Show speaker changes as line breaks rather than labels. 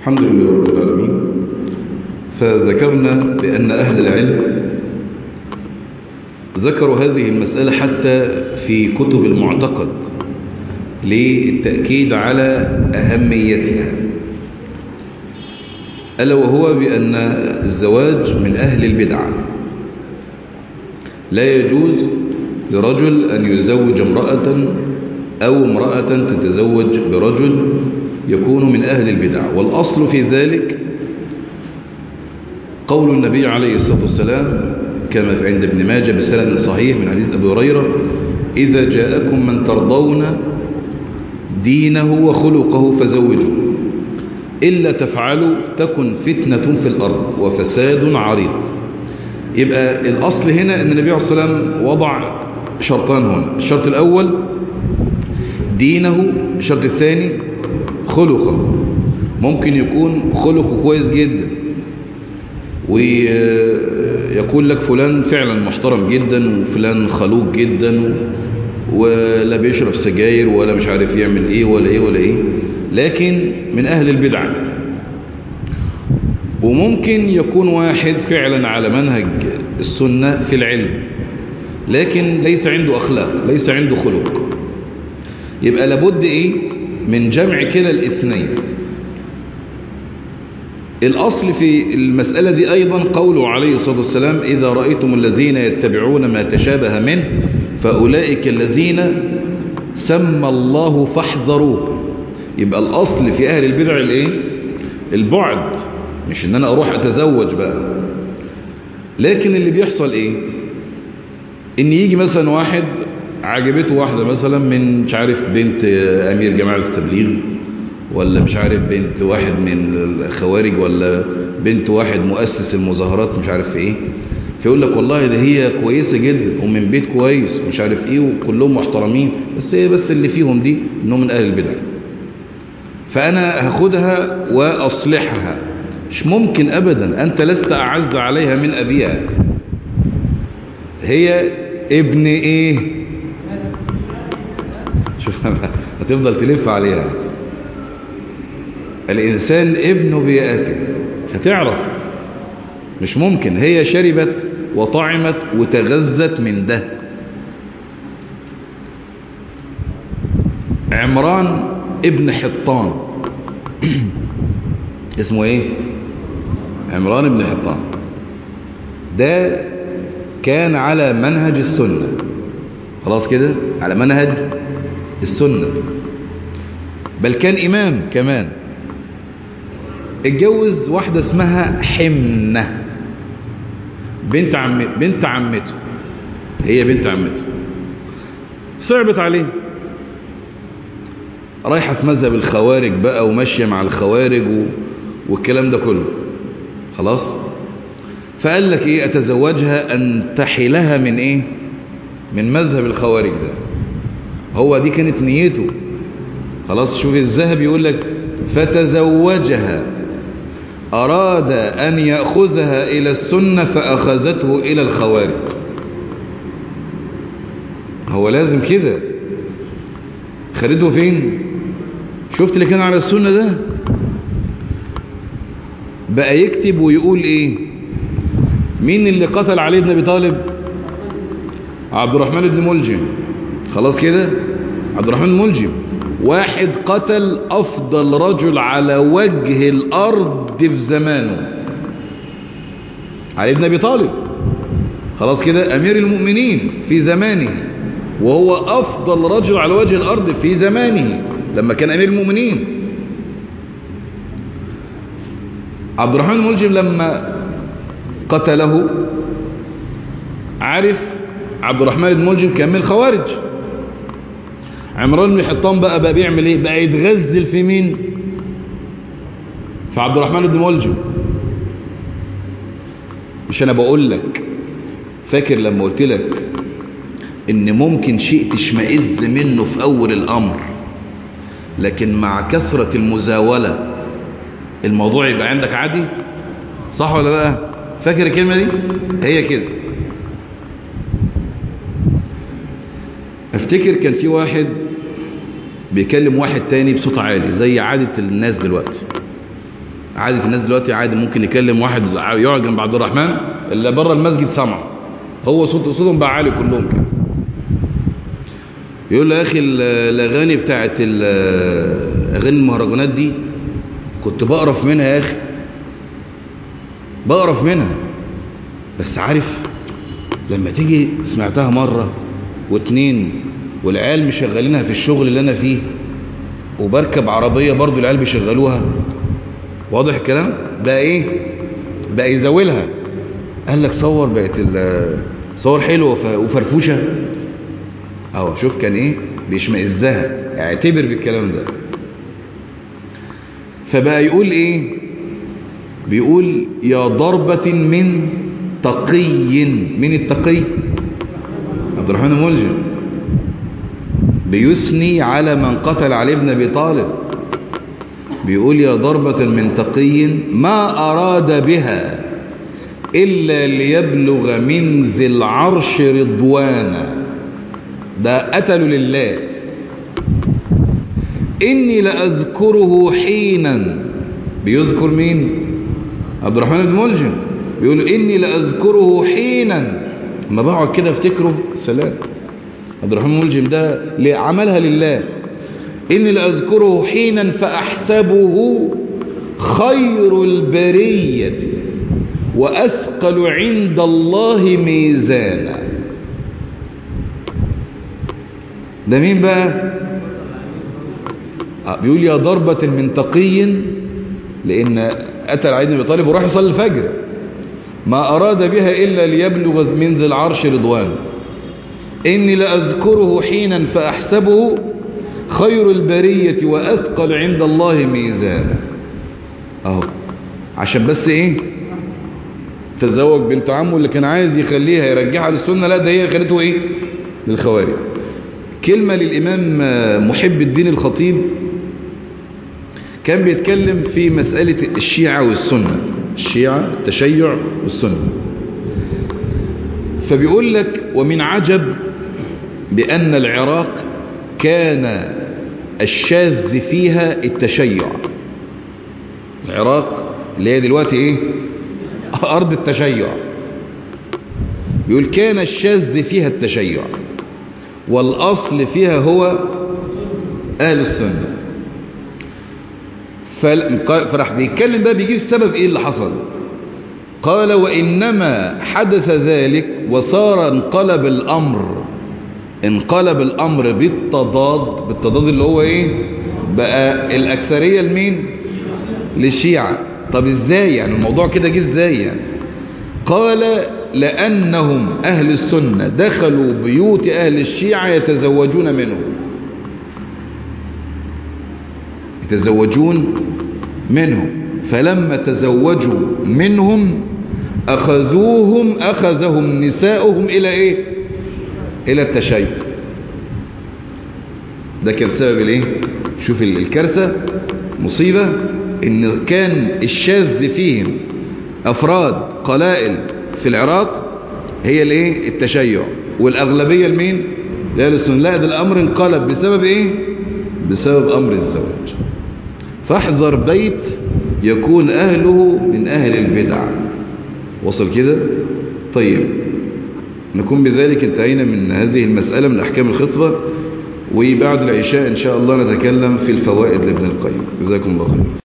الحمد لله رب العالمين فذكرنا بأن أهل العلم ذكروا هذه المسألة حتى في كتب المعتقد للتأكيد على أهميتها ألا وهو بأن الزواج من أهل البدعة لا يجوز لرجل أن يزوج امرأة أو امرأة تتزوج برجل يكون من أهل البدع والأصل في ذلك قول النبي عليه الصلاة والسلام كما في عند ابن ماجه بسند صحيح من حديث أبي هريرة إذا جاءكم من ترضون دينه وخلقه فزوجوه إلا تفعلوا تكن فتنة في الأرض وفساد عريض يبقى الأصل هنا أن النبي عليه الصلاة والسلام وضع شرطان هنا الشرط الأول دينه الشرط الثاني خلقه ممكن يكون خلقه كويس جدا ويقول لك فلان فعلا محترم جدا وفلان خلوق جدا ولا بيشرب سجاير ولا مش عارف يعمل ايه ولا ايه ولا ايه لكن من اهل البدع وممكن يكون واحد فعلا على منهج السنة في العلم لكن ليس عنده اخلاق ليس عنده خلق يبقى لابد ايه من جمع كلا الاثنين الأصل في المسألة دي أيضا قوله عليه الصلاة والسلام إذا رأيتم الذين يتبعون ما تشابه منه فأولئك الذين سمى الله فاحذروه يبقى الأصل في أهل البدع الإيه؟ البعد مش إن أنا أروح أتزوج بقى لكن اللي بيحصل إيه إن يجي مثلا واحد عجبته واحدة مثلا من مش عارف بنت أمير جماعة التبليغ ولا مش عارف بنت واحد من الخوارج ولا بنت واحد مؤسس المظاهرات مش عارف ايه فيقول لك والله ده هي كويسة جدا ومن بيت كويس ومش عارف ايه وكلهم محترمين بس هي بس اللي فيهم دي انهم من اهل البدع فانا هاخدها واصلحها مش ممكن ابدا انت لست اعز عليها من ابيها هي ابن ايه شوف هتفضل تلف عليها الإنسان ابن بيئته مش هتعرف مش ممكن هي شربت وطعمت وتغذت من ده عمران ابن حطان اسمه ايه عمران ابن حطان ده كان على منهج السنة خلاص كده على منهج السنة بل كان إمام كمان اتجوز واحدة اسمها حمنة بنت عم بنت عمته هي بنت عمته صعبت عليه رايحة في مذهب الخوارج بقى وماشية مع الخوارج و... والكلام ده كله خلاص فقال لك ايه اتزوجها انتحلها من ايه من مذهب الخوارج ده هو دي كانت نيته خلاص شوف الذهب يقول لك فتزوجها أراد أن يأخذها إلى السنة فأخذته إلى الخوارج هو لازم كده خدته فين شفت اللي كان على السنة ده بقى يكتب ويقول ايه مين اللي قتل علي بن ابي طالب عبد الرحمن بن ملجم خلاص كده عبد الرحمن بن ملجم واحد قتل أفضل رجل على وجه الأرض في زمانه علي بن أبي طالب خلاص كده أمير المؤمنين في زمانه وهو أفضل رجل على وجه الأرض في زمانه لما كان أمير المؤمنين عبد الرحمن الملجم لما قتله عرف عبد الرحمن بن ملجم كان من الخوارج عمران بن حطان بقى بقى بيعمل ايه بقى يتغزل في مين في عبد الرحمن بن ملجم مش انا بقول لك فاكر لما قلت لك ان ممكن شيء تشمئز منه في اول الامر لكن مع كثرة المزاولة الموضوع يبقى عندك عادي صح ولا لا فاكر الكلمة دي هي كده افتكر كان في واحد بيكلم واحد تاني بصوت عالي زي عادة الناس دلوقتي عادة الناس دلوقتي عادي ممكن يكلم واحد يقعد جنب عبد الرحمن اللي بره المسجد سمعه هو صوت صوتهم بقى عالي كلهم كده يقول له يا اخي الاغاني بتاعت اغاني المهرجانات دي كنت بقرف منها يا اخي بقرف منها بس عارف لما تيجي سمعتها مرة واتنين والعيال مشغلينها في الشغل اللي انا فيه وبركب عربية برضو العيال بيشغلوها واضح الكلام بقى ايه بقى يزاولها قال لك صور بقت صور حلوة وفرفوشة اهو شوف كان ايه بيشمئزها اعتبر بالكلام ده فبقى يقول ايه بيقول يا ضربة من تقي من التقي عبد الرحمن الملجم بيثني على من قتل علي بن ابي طالب بيقول يا ضربة من تقي ما أراد بها إلا ليبلغ من ذي العرش رضوانا ده قتلوا لله إني لأذكره حينا بيذكر مين عبد الرحمن بن ملجم بيقول إني لأذكره حينا ما بقعد كده افتكره سلام عبد الرحمن ملجم ده عملها لله إني لأذكره حينا فأحسبه خير البرية وأثقل عند الله ميزانا ده مين بقى بيقول يا ضربة من تقي لأن قتل علي بن ابي طالب وراح يصلي الفجر ما أراد بها إلا ليبلغ من ذي العرش رضوان إني لأذكره حينا فأحسبه خير البرية وأثقل عند الله ميزانا أهو عشان بس إيه تزوج بنت عمه اللي كان عايز يخليها يرجعها للسنة لا ده هي خلته إيه للخوارج كلمة للإمام محب الدين الخطيب كان بيتكلم في مسألة الشيعة والسنة الشيعة التشيع والسنة فبيقول لك ومن عجب بأن العراق كان الشاذ فيها التشيع العراق اللي هي دلوقتي ايه أرض التشيع بيقول كان الشاذ فيها التشيع والأصل فيها هو أهل السنة فراح بيتكلم بقى بيجيب السبب ايه اللي حصل قال وإنما حدث ذلك وصار انقلب الأمر انقلب الأمر بالتضاد بالتضاد اللي هو ايه بقى الأكثرية لمين للشيعة طب ازاي يعني الموضوع كده جه ازاي يعني قال لأنهم أهل السنة دخلوا بيوت أهل الشيعة يتزوجون منهم يتزوجون منهم فلما تزوجوا منهم أخذوهم أخذهم نساؤهم إلى إيه إلى التشيع ده كان سبب الإيه شوف الكارثة مصيبة إن كان الشاذ فيهم أفراد قلائل في العراق هي الايه التشيع والأغلبية لمين لأهل السنة لا ده الأمر انقلب بسبب إيه بسبب أمر الزواج فاحذر بيت يكون أهله من أهل البدع وصل كده طيب نكون بذلك انتهينا من هذه المسألة من أحكام الخطبة وبعد العشاء إن شاء الله نتكلم في الفوائد لابن القيم جزاكم الله خير